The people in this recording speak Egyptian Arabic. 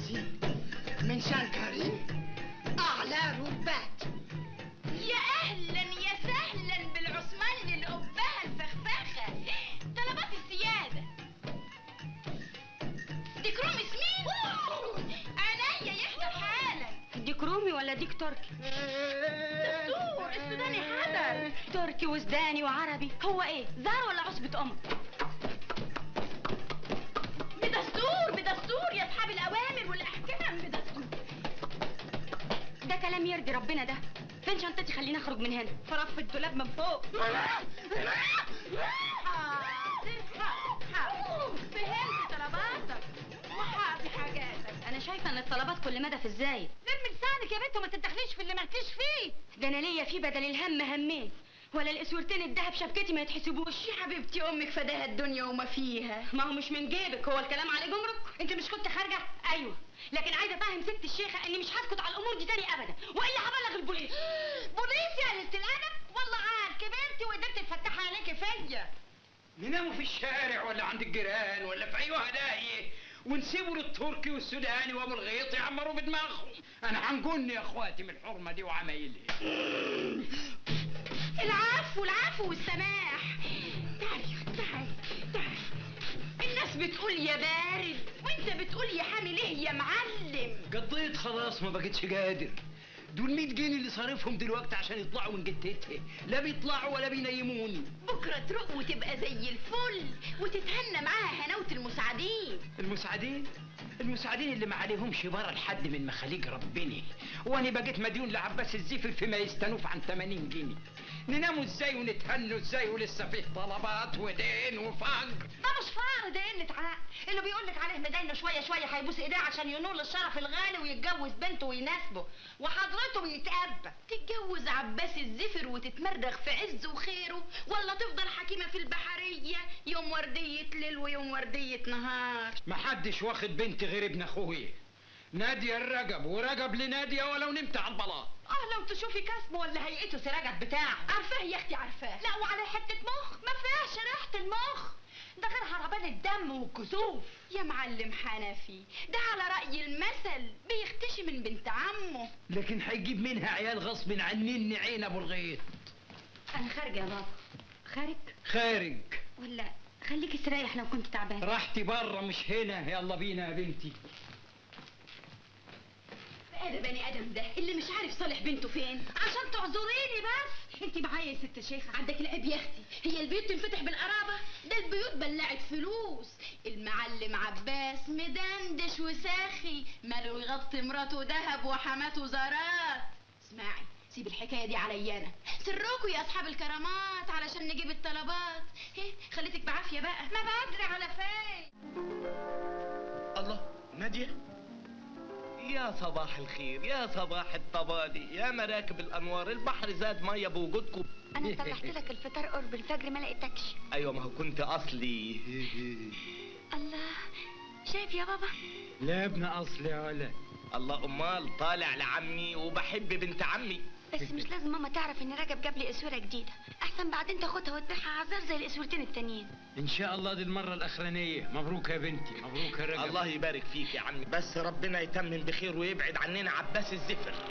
عزيز من شنكري أعلى رتبات يا اهلا يا سهلا بالعثمان القبها الفخفخه طلبات السياده ديك رومي سمين عينيا يحضر حالا ديك رومي ولا ديك تركي دستور السوداني حضر تركي وسوداني وعربي هو ايه زهر ولا عصبة ام بدستور بدستور يا اصحاب الاوامر والاحكام بدستور ده كلام يرضي ربنا ده فين شنطتي خليني اخرج من هنا فرف الدولاب من فوق حاضر حاضر فهمت طلباتك وحاضر حاجاتك انا شايفه ان الطلبات كل مدى في الزايد لم لسانك يا بنت وما تتدخليش في اللي مالكيش فيه ده انا ليا فيه بدل الهم همين ولا الاسورتين الدهب شبكتي ما يتحسبوش يا حبيبتي امك فداها الدنيا وما فيها ما هو مش من جيبك هو الكلام عليه جمرك انت مش كنت خارجه ايوه لكن عايزه افهم ست الشيخه اني مش هسكت على الامور دي تاني ابدا والا هبلغ البوليس بوليس يا قلة الادب والله عاد كبرتي وايدك تتفتح عليك فيا نناموا في الشارع ولا عند الجيران ولا في اي هدايه ونسيبوا للتركي والسوداني وابو الغيط يعمروا بدماغهم انا هنجن يا اخواتي من الحرمه دي وعمايلها العفو العفو والسماح تعالي تعالي تعالي الناس بتقول يا بارد وانت بتقول يا حامل ايه يا معلم قضيت خلاص ما بقتش قادر دول 100 جنيه اللي صارفهم دلوقتي عشان يطلعوا من جتتها لا بيطلعوا ولا بينيموني بكره تروق وتبقى زي الفل وتتهنى معاها هناوة المساعدين المساعدين المساعدين اللي ما عليهمش برا لحد من مخاليق ربنا وانا بقيت مديون لعباس الزفر فيما يستنوف عن 80 جنيه نناموا ازاي ونتهنوا ازاي ولسه فيه طلبات ودين وفقر ده مش فقر ده قلة عقل اللي بيقول لك عليه مدينه شويه شويه هيبوس ايديه عشان ينول الشرف الغالي ويتجوز بنته ويناسبه وحضرته بيتأبى تتجوز عباس الزفر وتتمرغ في عز وخيره ولا تفضل حكيمه في البحريه يوم ورديه ليل ويوم ورديه نهار ما حدش واخد بنتي غير ابن اخويا نادية الرجب ورجب لنادية ولو نمت على البلاط اه لو تشوفي كسبه ولا هيئته سراجك بتاعه عارفاه يا اختي عارفاه لا وعلى حته مخ ما فيهاش ريحه المخ ده غير هربان الدم والكسوف يا معلم حنفي ده على رأي المثل بيختشي من بنت عمه لكن هيجيب منها عيال غصب عنني عين ابو الغيط انا خارجه يا بابا خارج خارج ولا خليك استريح لو كنت تعبان راحتي بره مش هنا يلا بينا يا بنتي ايه ده بني ادم ده اللي مش عارف صالح بنته فين عشان تعذريني بس انت معايا يا ست شيخه عندك العيب يا اختي هي البيوت تنفتح بالقرابه ده البيوت بلعت فلوس المعلم عباس مدندش وساخي ماله يغطي مراته ذهب وحماته زارات اسمعي سيب الحكايه دي عليا انا سركوا يا اصحاب الكرامات علشان نجيب الطلبات ايه خليتك بعافيه بقى ما بدري على فين الله نادية يا صباح الخير يا صباح الطبادي يا مراكب الانوار البحر زاد ميه بوجودكم انا طلعت لك الفطار قرب الفجر ما لقيتكش ايوه ما هو كنت اصلي الله شايف يا بابا لا ابن اصل يا ولد الله امال طالع لعمي وبحب بنت عمي بس مش لازم ماما تعرف ان رجب جاب لي اسوره جديده احسن بعدين تاخدها وتبيعها عذار زي الاسورتين التانيين ان شاء الله دي المره الاخرانيه مبروك يا بنتي مبروك يا رجب الله يبارك فيك يا عمي بس ربنا يتمم بخير ويبعد عننا عباس الزفر